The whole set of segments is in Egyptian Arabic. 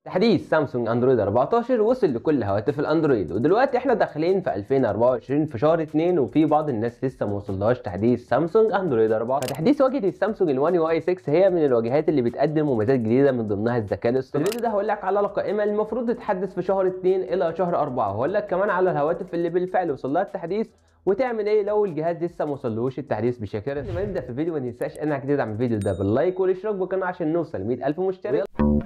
تحديث سامسونج اندرويد 14 وصل لكل هواتف الاندرويد ودلوقتي احنا داخلين في 2024 في شهر 2 وفي بعض الناس لسه ما وصلهاش تحديث سامسونج اندرويد 14 فتحديث واجهه السامسونج الوان يو اي 6 هي من الواجهات اللي بتقدم مميزات جديده من ضمنها الذكاء الاصطناعي الفيديو ده هقول لك على القائمه اللي المفروض تتحدث في شهر 2 الى شهر 4 وهقول لك كمان على الهواتف اللي بالفعل وصل لها التحديث وتعمل ايه لو الجهاز لسه ما وصلوش التحديث بشكل قبل ما نبدا في الفيديو ما تنساش انك تدعم الفيديو ده باللايك والاشتراك بالقناه عشان نوصل 100000 مشترك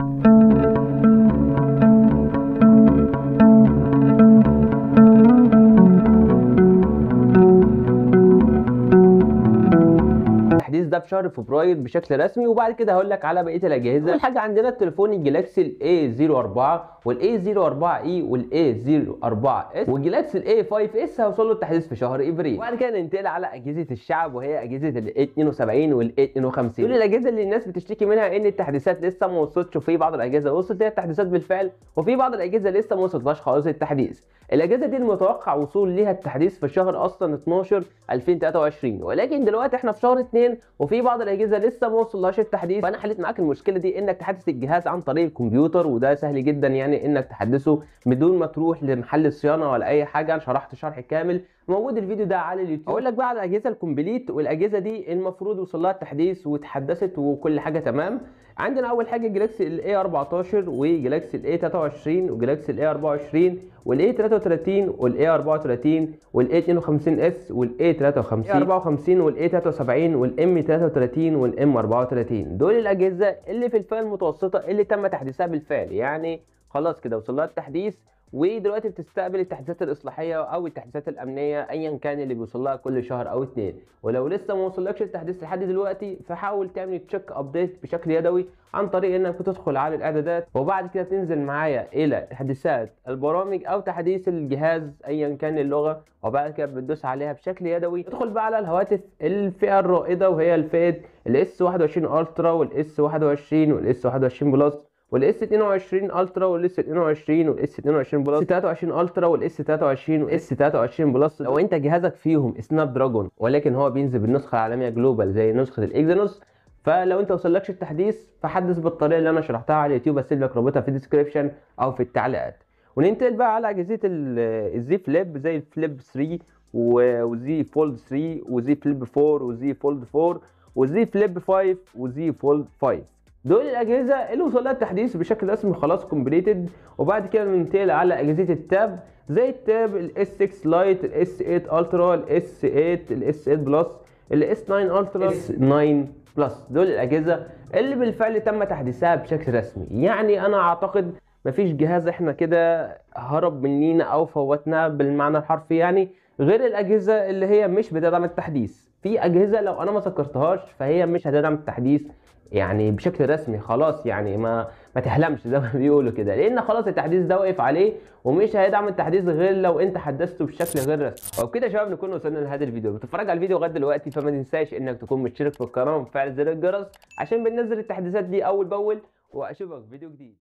التحديث ده في شهر فبراير بشكل رسمي وبعد كده هقول لك على بقيه الاجهزه اول حاجه عندنا التليفون الجلاكسي الاي 04 والاي 04 اي والاي 04 اس والجلاكسي الاي 5 اس هيوصل له التحديث في شهر ابريل وبعد كده ننتقل على اجهزه الشعب وهي اجهزه الاي 72 والاي 52 دول الاجهزه اللي الناس بتشتكي منها ان التحديثات لسه ما وصلتش وفي بعض الاجهزه وصلت ليها التحديثات بالفعل وفي بعض الاجهزه لسه ما وصلتلاش خالص التحديث الاجهزه دي المتوقع وصول ليها التحديث في شهر اصلا 12 2023 ولكن دلوقتي احنا في شهر 2 وفي بعض الاجهزه لسه ما وصلهاش التحديث فانا حليت معاك المشكله دي انك تحدث الجهاز عن طريق الكمبيوتر وده سهل جدا يعني انك تحدثه بدون ما تروح لمحل الصيانه ولا اي حاجه انا شرحت شرح كامل موجود الفيديو ده على اليوتيوب اقول لك بقى على الاجهزه الكومبليت والاجهزه دي المفروض وصل لها التحديث واتحدثت وكل حاجه تمام عندنا اول حاجه جلاكسي الاي 14 وجلاكسي الاي 23 وجلاكسي الاي 24 والاي 33 والاي 34 والاي 52 اس والاي 53 54 والاي 73 والام 33 والام 34 دول الاجهزه اللي في الفئه المتوسطه اللي تم تحديثها بالفعل يعني خلاص كده وصل لها التحديث ودلوقتي بتستقبل التحديثات الاصلاحيه او التحديثات الامنيه ايا كان اللي بيوصل لها كل شهر او اتنين ولو لسه ما وصلكش التحديث لحد دلوقتي فحاول تعمل تشيك ابديت بشكل يدوي عن طريق انك بتدخل على الاعدادات وبعد كده تنزل معايا الى تحديثات البرامج او تحديث الجهاز ايا كان اللغه وبعد كده بتدوس عليها بشكل يدوي تدخل بقى على الهواتف الفئه الرائده وهي الفئه الاس 21 الترا والاس 21 والاس 21 بلس والاس 22 الترا والاس 22 والاس 22 بلس 23 الترا والاس 23 والاس 23 بلس لو انت جهازك فيهم سناب دراجون ولكن هو بينزل بالنسخه العالميه جلوبال زي نسخه الاكزينوس فلو انت وصلكش التحديث فحدث بالطريقه اللي انا شرحتها على اليوتيوب هسيب لك رابطها في الديسكربشن او في التعليقات وننتقل بقى على اجهزه الزي فليب زي الفليب 3 وزي فولد 3 وزي فليب 4 وزي فولد 4 وزي فليب 5 وزي فولد 5 دول الاجهزه اللي وصل لها التحديث بشكل رسمي خلاص كومبليتد وبعد كده بننتقل على اجهزه التاب زي التاب الاس 6 لايت الاس 8 الترا الاس 8 الاس 8 بلس الاس 9 الترا اس 9 بلس دول الاجهزه اللي بالفعل تم تحديثها بشكل رسمي يعني انا اعتقد مفيش جهاز احنا كده هرب مننا او فوتناه بالمعنى الحرفي يعني غير الاجهزه اللي هي مش بتدعم التحديث في اجهزه لو انا ما ذكرتهاش فهي مش هتدعم التحديث يعني بشكل رسمي خلاص يعني ما ما تحلمش زي ما بيقولوا كده لان خلاص التحديث ده واقف عليه ومش هيدعم التحديث غير لو انت حدثته بشكل غير رسمي وبكده يا شباب نكون وصلنا لهذا الفيديو بتتفرج على الفيديو لغايه دلوقتي فما تنساش انك تكون مشترك في القناه ومفعل زر الجرس عشان بننزل التحديثات دي اول باول واشوفك في فيديو جديد